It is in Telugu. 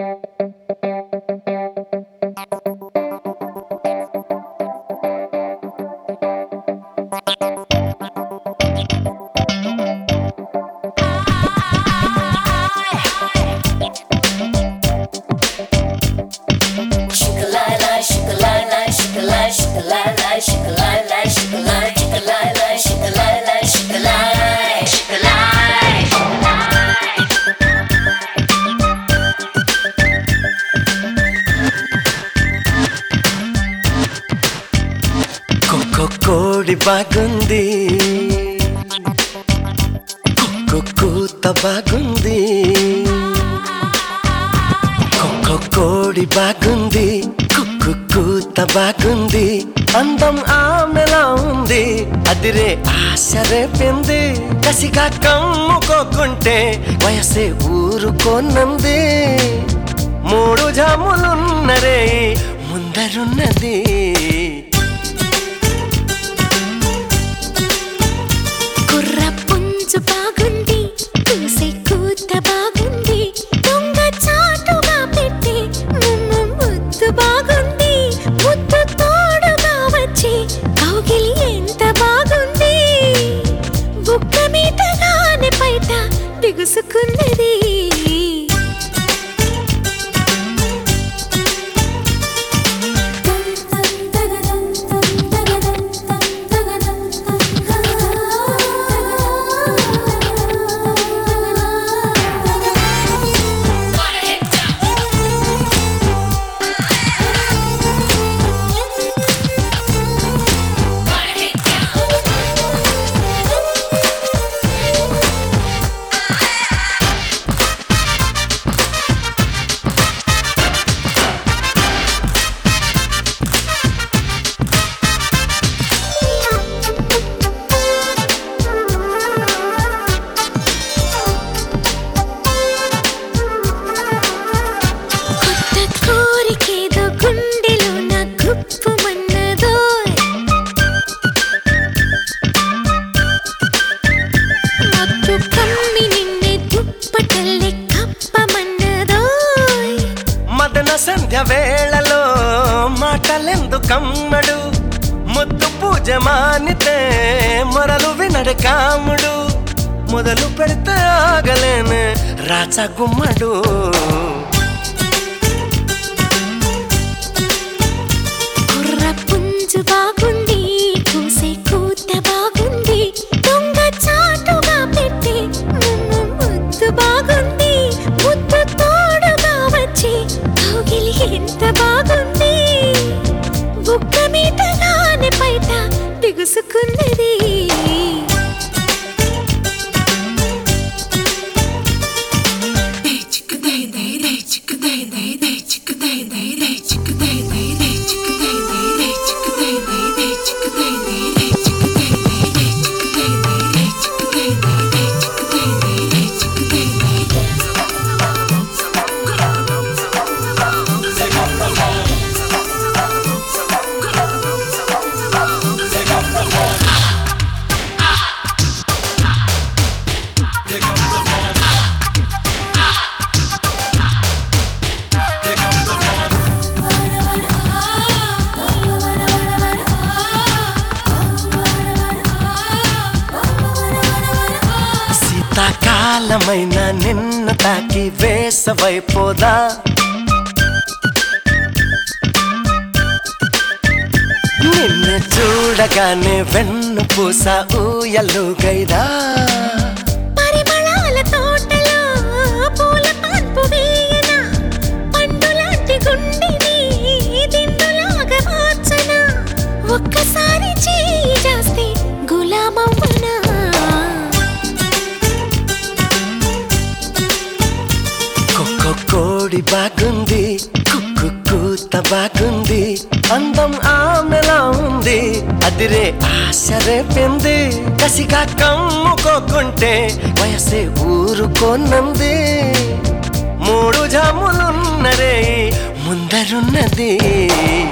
కుక్కు కోడి బాగుంది కుక్కు కూత బాగుంది కుక్కు కోడి బాగుంది కుక్కు కూత బాగుంది అందం ఆమెలా ఉంది అదిరే ఆశ రేపింది కసిగా కమ్ముకోకుంటే వయసే ఊరుకోనంది మూడు జాములున్నరే ముందరున్నది కుర్ర పుంజు బాగుంది కూసే కూత బాగుంది దొంగ చాటుగా పెట్టి ముమ్ము ముద్దు బాగుంది ముద్దు తోడుగా వచ్చి కౌగిలి ఎంత బాగుంది బుక్క మీదగానే పైట బిగుసుకున్నది కొత్త కోరికేదో గుండెలో నా గుప్పుమన్నదో మత్తు కమ్మి నిన్నే దుప్పటల్లే కప్పమన్నదో మదన సంధ్య వేళలో మాటలెందుకమ్మడు ముద్దు పూజ మానితే మొరలు వినడు కాముడు మొదలు పెడితే ఆగలేను రాచా గుమ్మడు కుర్ర పుంజు బాగుంది కూసే కూత బాగుంది దొంగ చాటుగా పెట్టి ముమ్ము ముద్దు బాగుంది ముద్దు తోడుగా వచ్చి కౌగిలి ఎంత బాగుంది బుక్క మీదగానే పైట బిగుసుకున్నది శీతాకాలమైన నిన్ను తాకి వేసవైపోదా నిన్ను చూడగానే వెన్ను పూస ఊయలుగైదా పరిమళాల తోటలో పూల పాన్పు వేయనా పండులాంటి గుండెని దిండులాగా మార్చనా ఒక్కసారి చేయి చేస్తే గులామవ్వనా కుక్కు కోడి బాగుంది కుక్కు కూత బాగుంది అందం ఆమెలా ఉంది అదిరే ఆశ రేపింది కసిగా కమ్ముకోకుంటే వయసే ఊరుకోనంది మూడు జాములున్నరే ముందరున్నది